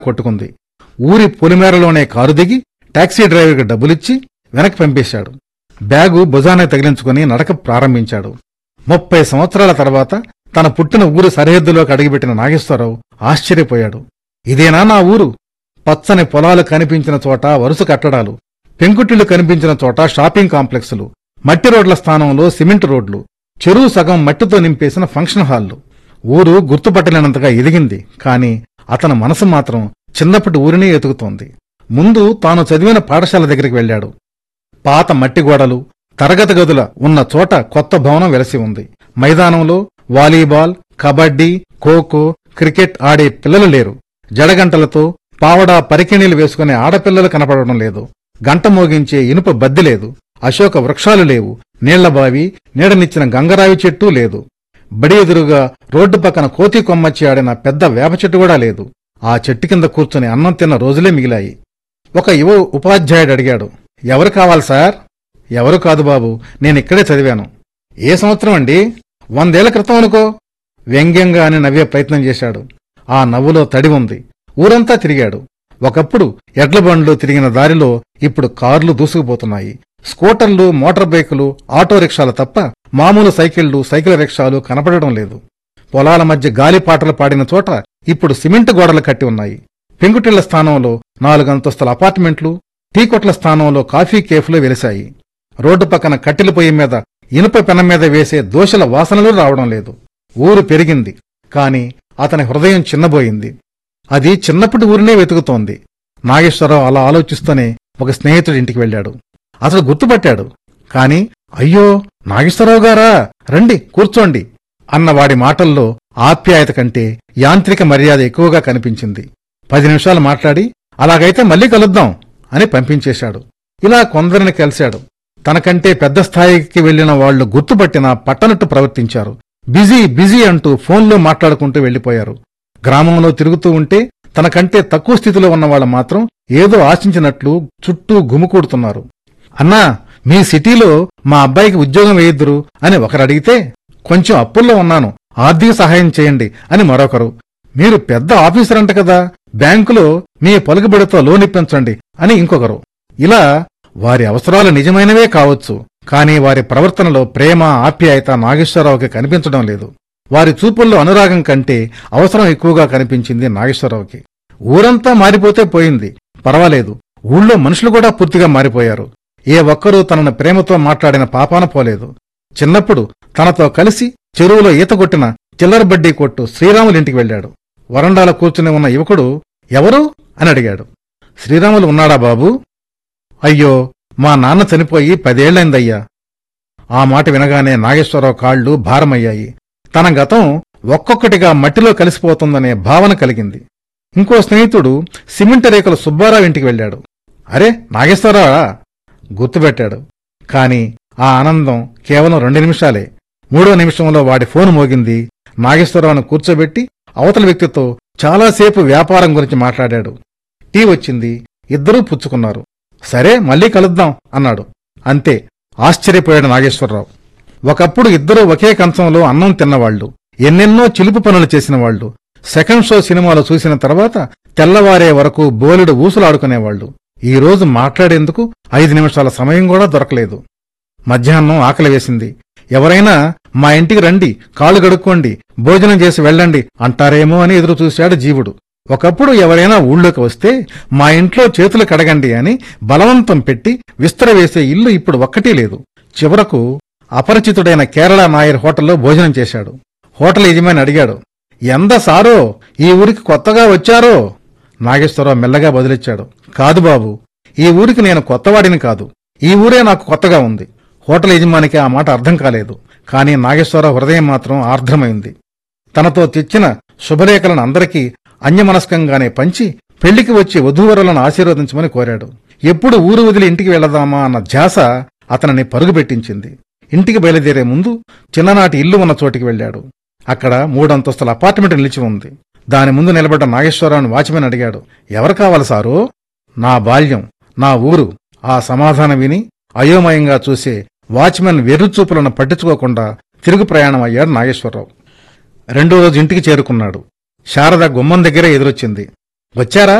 కొట్టుకుంది ఊరి పొలిమేరలోనే కారు దిగి టాక్సీ డ్రైవర్కి డబ్బులిచ్చి వెనక్కి పంపేశాడు బ్యాగు భుజానే తగిలించుకుని నడక ప్రారంభించాడు ముప్పై సంవత్సరాల తర్వాత తన పుట్టిన ఊరు సరిహద్దులోకి అడుగుపెట్టిన నాగేశ్వరరావు ఆశ్చర్యపోయాడు ఇదేనా నా ఊరు పచ్చని పొలాలు కనిపించిన చోట వరుస కట్టడాలు పెంకుటిళ్లు కనిపించిన చోట షాపింగ్ కాంప్లెక్సులు మట్టి రోడ్ల స్థానంలో సిమెంట్ రోడ్లు చెరువు సగం మట్టితో నింపేసిన ఫంక్షన్ హాళ్లు ఊరు గుర్తుపట్టలేనంతగా ఎదిగింది కాని అతని మనసు మాత్రం చిన్నప్పటి ఊరినే ఎతుకుతోంది ముందు తాను చదివిన పాఠశాల దగ్గరికి వెళ్ళాడు పాత మట్టి గోడలు తరగతి గదుల ఉన్న చోట కొత్త భవనం వెలసి ఉంది మైదానంలో వాలీబాల్ కబడ్డీ ఖోఖో క్రికెట్ ఆడే పిల్లలు లేరు జడగంటలతో పావడా పరికిణీలు వేసుకునే ఆడపిల్లలు కనపడడం లేదు గంట మోగించే ఇనుప బద్ది లేదు అశోక వృక్షాలు లేవు నీళ్లబావి నీడనిచ్చిన గంగరావి చెట్టు లేదు బడి ఎదురుగా రోడ్డు పక్కన కోతి కొమ్మచ్చి ఆడిన పెద్ద వేప చెట్టు కూడా లేదు ఆ చెట్టు కింద కూర్చుని అన్నం తిన్న రోజులే మిగిలాయి ఒక యువ ఉపాధ్యాయుడు అడిగాడు ఎవరు కావాలి సార్ ఎవరు కాదు బాబు నేనిక్కడే చదివాను ఏ సంవత్సరం అండి వందేళ్ల క్రితం అనుకో వ్యంగ్యంగా అని నవ్వే ప్రయత్నం చేశాడు ఆ నవ్వులో తడి ఉంది ఊరంతా తిరిగాడు ఒకప్పుడు ఎడ్ల బండ్లు తిరిగిన దారిలో ఇప్పుడు కార్లు దూసుకుపోతున్నాయి స్కూటర్లు మోటార్ బైకులు ఆటో రిక్షాలు తప్ప మామూలు సైకిళ్లు సైకిల్ రిక్షాలు కనపడడం లేదు పొలాల మధ్య గాలిపాటలు పాడిన చోట ఇప్పుడు సిమెంట్ గోడలు కట్టి ఉన్నాయి పెంకుటిళ్ల స్థానంలో నాలుగంతస్తుల అపార్ట్మెంట్లు టీ కొట్ల స్థానంలో కాఫీ కేఫ్లు వెలిశాయి రోడ్డు పక్కన కట్టెల పొయ్యి మీద ఇనుప పెనం మీద వేసే దోషల వాసనలు రావడం లేదు ఊరు పెరిగింది కాని అతని హృదయం చిన్నబోయింది అది చిన్నప్పటి ఊరినే వెతుకుతోంది నాగేశ్వరరావు అలా ఆలోచిస్తూనే ఒక స్నేహితుడి ఇంటికి వెళ్ళాడు అతడు గుర్తుపట్టాడు కాని అయ్యో నాగేశ్వరరావు గారా రండి కూర్చోండి అన్న వాడి మాటల్లో ఆప్యాయత కంటే యాంత్రిక మర్యాద ఎక్కువగా కనిపించింది పది నిమిషాలు మాట్లాడి అలాగైతే మళ్ళీ కలుద్దాం అని పంపించేశాడు ఇలా కొందరిని కలిశాడు తనకంటే పెద్ద స్థాయికి వెళ్లిన వాళ్లు గుర్తుపట్టినా పట్టనట్టు ప్రవర్తించారు బిజీ బిజీ అంటూ ఫోన్లో మాట్లాడుకుంటూ వెళ్లిపోయారు గ్రామంలో తిరుగుతూ ఉంటే తనకంటే తక్కువ స్థితిలో ఉన్నవాళ్లు మాత్రం ఏదో ఆశించినట్లు చుట్టూ గుమికూడుతున్నారు అన్నా మీ సిటీలో మా అబ్బాయికి ఉద్యోగం వేయిద్దురు అని ఒకరు అడిగితే కొంచెం అప్పుల్లో ఉన్నాను ఆర్థిక సహాయం చేయండి అని మరొకరు మీరు పెద్ద ఆఫీసర్ అంట కదా బ్యాంకులో మీ పలుకుబడితో లోన్ ఇప్పించండి అని ఇంకొకరు ఇలా వారి అవసరాలు నిజమైనవే కావచ్చు కానీ వారి ప్రవర్తనలో ప్రేమ ఆప్యాయత నాగేశ్వరరావుకి కనిపించడం లేదు వారి చూపుల్లో అనురాగం కంటే అవసరం ఎక్కువగా కనిపించింది నాగేశ్వరరావుకి ఊరంతా మారిపోతే పోయింది పర్వాలేదు ఊళ్ళో మనుషులు కూడా పూర్తిగా మారిపోయారు ఏ ఒక్కరూ తనను ప్రేమతో మాట్లాడిన పాపాన పోలేదు చిన్నప్పుడు తనతో కలిసి చెరువులో ఈత కొట్టిన చిల్లర బడ్డీ కొట్టు శ్రీరాములింటికి వెళ్ళాడు వరండాలో కూర్చుని ఉన్న యువకుడు ఎవరు అని అడిగాడు శ్రీరాములు ఉన్నాడా బాబూ అయ్యో మా నాన్న చనిపోయి పదేళ్లైందయ్యా ఆ మాట వినగానే నాగేశ్వరరావు కాళ్ళు భారమయ్యాయి తన గతం ఒక్కొక్కటిగా మట్టిలో కలిసిపోతుందనే భావన కలిగింది ఇంకో స్నేహితుడు సిమెంట్ రేకుల సుబ్బారావు ఇంటికి వెళ్ళాడు అరే నాగేశ్వరరావా గుర్తుపెట్టాడు కాని ఆ ఆనందం కేవలం రెండు నిమిషాలే మూడో నిమిషంలో వాడి ఫోన్ మోగింది నాగేశ్వరరావును కూర్చోబెట్టి అవతల వ్యక్తితో చాలాసేపు వ్యాపారం గురించి మాట్లాడాడు టీ వచ్చింది ఇద్దరూ పుచ్చుకున్నారు సరే మళ్ళీ కలుద్దాం అన్నాడు అంతే ఆశ్చర్యపోయాడు నాగేశ్వరరావు ఒకప్పుడు ఇద్దరూ ఒకే కంచంలో అన్నం తిన్నవాళ్లు ఎన్నెన్నో చిలుపు పనులు చేసిన వాళ్ళు సెకండ్ షో సినిమాలు చూసిన తర్వాత తెల్లవారే వరకు బోలెడు ఊసులాడుకునేవాళ్లు ఈ రోజు మాట్లాడేందుకు ఐదు నిమిషాల సమయం కూడా దొరకలేదు మధ్యాహ్నం ఆకలి వేసింది ఎవరైనా మా ఇంటికి రండి కాళ్ళు గడుక్కోండి భోజనం చేసి వెళ్ళండి అంటారేమో అని ఎదురు చూశాడు జీవుడు ఒకప్పుడు ఎవరైనా ఊళ్ళోకి వస్తే మా ఇంట్లో చేతులు కడగండి అని బలవంతం పెట్టి విస్తరవేసే ఇల్లు ఇప్పుడు ఒక్కటీ లేదు చివరకు అపరిచితుడైన కేరళ నాయర్ హోటల్లో భోజనం చేశాడు హోటల్ యజమాని అడిగాడు ఎంత సారో ఈ ఊరికి కొత్తగా వచ్చారో నాగేశ్వరరావు మెల్లగా బదిలిచ్చాడు కాదు బాబు ఈ ఊరికి నేను కొత్తవాడిని కాదు ఈ ఊరే నాకు కొత్తగా ఉంది హోటల్ యజమానికి ఆ మాట అర్థం కాలేదు కానీ నాగేశ్వరరావు హృదయం మాత్రం ఆర్ద్రమైంది తనతో తెచ్చిన శుభలేఖలను అందరికీ అన్యమనస్కంగానే పంచి పెళ్లికి వచ్చి వధూవరులను ఆశీర్వదించమని కోరాడు ఎప్పుడు ఊరు వదిలి ఇంటికి వెళదామా అన్న ధ్యాస అతనిని పరుగుపెట్టించింది ఇంటికి బయలుదేరే ముందు చిన్ననాటి ఇల్లు ఉన్న చోటికి వెళ్ళాడు అక్కడ మూడంతస్తుల అపార్ట్మెంట్ నిలిచి ఉంది దాని ముందు నిలబడ్డ నాగేశ్వరరావుని వాచ్మెన్ అడిగాడు ఎవరు కావాలి సారు నా బాల్యం నా ఊరు ఆ సమాధానం విని అయోమయంగా చూసే వాచ్మెన్ వెర్రుచూపులను పట్టించుకోకుండా తిరుగు ప్రయాణం అయ్యాడు నాగేశ్వరరావు రెండో రోజు ఇంటికి చేరుకున్నాడు శారద గుమ్మం దగ్గరే ఎదురొచ్చింది వచ్చారా